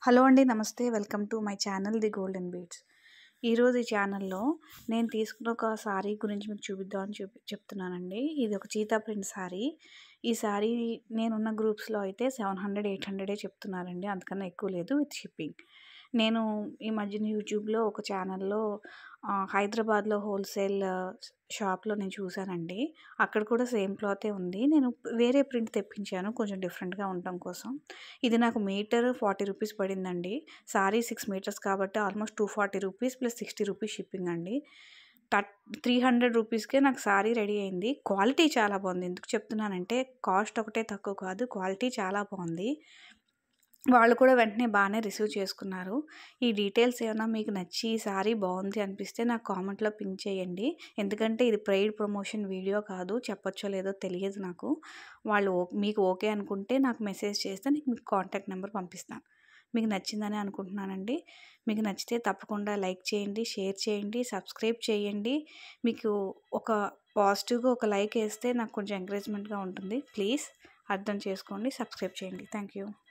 hello అండి నమస్తే welcome to my channel the golden beats ఈరోజు ఈ ఛానల్లో నేను తీసుకున్న ఒక శారీ గురించి మీకు చూపిద్దామని చూపి చెప్తున్నానండి ఇది ఒక చీతా ప్రింట్ శారీ ఈ శారీ నేనున్న గ్రూప్స్లో అయితే సెవెన్ హండ్రెడ్ ఎయిట్ హండ్రెడే చెప్తున్నారండి అంతకన్నా ఎక్కువ లేదు విత్ షిప్పింగ్ నేను ఈ మధ్యన యూట్యూబ్లో ఒక ఛానల్లో ఆ, హైదరాబాద్లో హోల్సేల్ షాప్లో నేను చూశానండి అక్కడ కూడా సేమ్ క్లాతే ఉంది నేను వేరే ప్రింట్ తెప్పించాను కొంచెం డిఫరెంట్గా ఉండటం కోసం ఇది నాకు మీటర్ ఫార్టీ రూపీస్ పడిందండి సారీ సిక్స్ మీటర్స్ కాబట్టి almost two forty rupees plus sixty rupees shipping అండి థర్ట్ త్రీ హండ్రెడ్ రూపీస్కే నాకు సారీ రెడీ అయింది క్వాలిటీ చాలా బాగుంది ఎందుకు చెప్తున్నానంటే కాస్ట్ ఒకటే తక్కువ కాదు క్వాలిటీ చాలా బాగుంది వాళ్ళు కూడా వెంటనే బాగానే రిసీవ్ చేసుకున్నారు ఈ డీటెయిల్స్ ఏమైనా మీకు నచ్చి ఈ సారీ బాగుంది అనిపిస్తే నాకు కామెంట్లో పింక్ చేయండి ఎందుకంటే ఇది ప్రైడ్ ప్రమోషన్ వీడియో కాదు చెప్పొచ్చో లేదో తెలియదు నాకు వాళ్ళు ఓ- మీకు ఓకే అనుకుంటే నాకు మెసేజ్ చేస్తే నీకు మీకు కాంటాక్ట్ నెంబర్ పంపిస్తాను మీకు నచ్చిందని అనుకుంటున్నానండి మీకు నచ్చితే తప్పకుండా లైక్ చేయండి షేర్ చేయండి సబ్స్క్రైబ్ చేయండి మీకు ఒక పాజిటివ్గా ఒక లైక్ వేస్తే నాకు కొంచెం ఎంకరేజ్మెంట్గా ఉంటుంది ప్లీజ్ అర్థం చేసుకోండి సబ్స్క్రైబ్ చేయండి థ్యాంక్ యూ